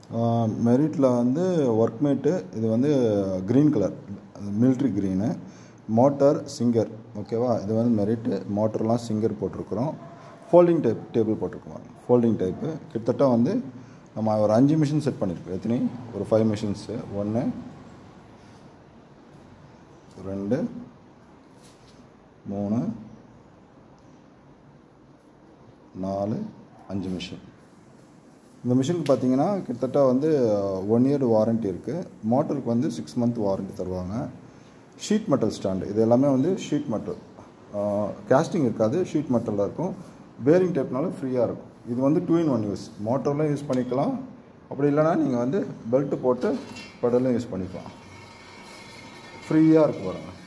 மெரிட்டில் வந்து ஒர்க்மேட்டு இது வந்து green colour military green motor Singer ஓகேவா இது வந்து மெரிட்டு மோட்டர்லாம் சிங்கர் போட்டிருக்கிறோம் ஃபோல்டிங் டைப் டேபிள் போட்டிருக்கோம் ஃபோல்டிங் டைப்பு கிட்டத்தட்ட வந்து நம்ம ஒரு அஞ்சு மிஷின் செட் பண்ணியிருக்கோம் எத்தனை ஒரு ஃபைவ் மிஷின்ஸு ஒன்று ரெண்டு மூணு நாலு அஞ்சு மிஷின் இந்த மிஷினுக்கு பார்த்தீங்கன்னா கிட்டத்தட்ட வந்து ஒன் இயர் வாரண்ட்டி இருக்குது மோட்டருக்கு வந்து சிக்ஸ் மந்த் வாரண்ட்டி தருவாங்க ஷீட் மெட்டல் ஸ்டாண்டு இது எல்லாமே வந்து ஷீட் மெட்டல் கேஸ்டிங் இருக்காது ஷீட் மெட்டலில் இருக்கும் பேரிங் டைப்னால ஃப்ரீயாக இருக்கும் இது வந்து டூ இன் ஒன் யூஸ் மோட்டர்லையும் யூஸ் பண்ணிக்கலாம் அப்படி இல்லைனா நீங்கள் வந்து பெல்ட்டு போட்டு பெடலும் யூஸ் பண்ணிக்கலாம் ஃப்ரீயாக இருக்கு பாருங்கள்